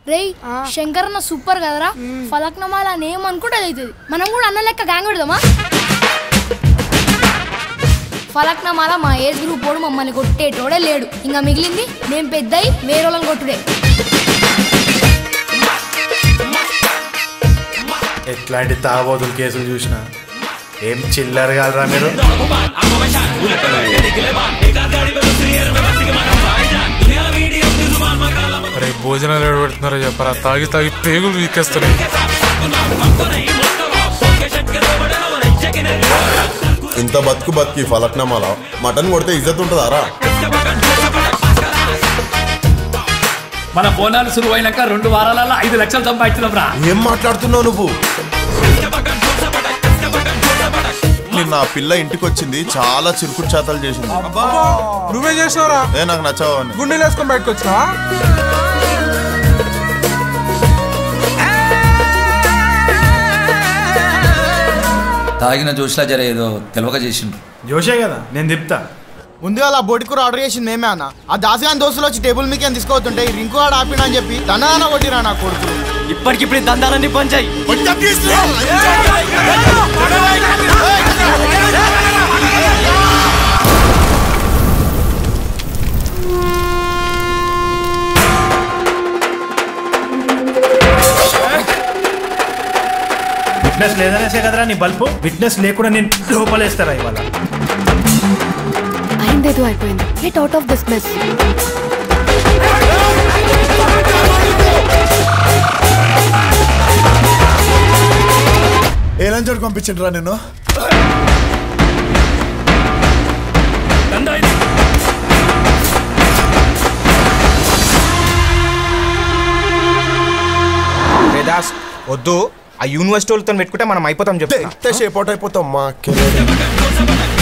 రేయ్ శంకరన్న సూపర్ కదరా ఫలక్నమాల అని ఏమనుకుంటే అది అవుతుంది మనం కూడా అన్న లెక్క గ్యాంగ్ పెడదామా ఫలక్నమాల మా ఏజ్ గ్రూప్ వాడు మమ్మల్ని కొట్టేటోడే లేడు ఇంకా మిగిలింది మేము పెద్దయి వేరే వాళ్ళని కొట్టుడే ఎట్లాంటి తాగబోతులు కేసులు చూసినా ఏం చిల్లర కాలరా మీరు అరే భోజనాలు ఎవరు పెడుతున్నారో చెప్పరా తాగి తాగి పేగులు వీకేస్తున్నాయి ఇంత బతుకు బతికి ఫలక్నామాల మటన్ కొడితే ఇజ్జత్ ఉంటుందారా మన బోనాలు సురువైనాక రెండు వారాలలో ఐదు లక్షలు సంపాదించినాం రా ఏం మాట్లాడుతున్నావు నువ్వు నిన్న ఆ పిల్ల ఇంటికి వచ్చింది చాలా చిరుకుడు చేతలు చేసింది నువ్వే చేసినావురా ఏ నాకు నచ్చావు అని గుండెలు వేసుకొని బయటకు వచ్చినా తాగిన జోష్లా జర ఏదో తెలవక చేసిండ్రు జోషే కదా నేను తిప్తా ముందుగా ఆ బోటి కూర ఆర్డర్ చేసింది మేమే అన్న ఆ దాసగాని దోస్తులు వచ్చి టేబుల్ మీకేం తీసుకోవద్తుంటే ఈ రింకు ఆడ ఆపినా అని చెప్పి తన కొట్టిరా నా కొడుకు ఇప్పటికిప్పుడు ఈ దందాలన్నీ పంచాయి విట్నెస్ లేదనేసే కదరా నీ బల్బు విట్నెస్ లేకుండా నేను లోపలేస్తారా ఇవాళ అయిందేదో అయిపోయింది get out of this mess ఏ లంచోడు పంపించండి నేను వేదాస్ వద్దు ఆ యూనివర్సిటీ వాళ్ళతో పెట్టుకుంటే మనం అయిపోతాం చెప్తా షేప్ అవుట్ అయిపోతాం మా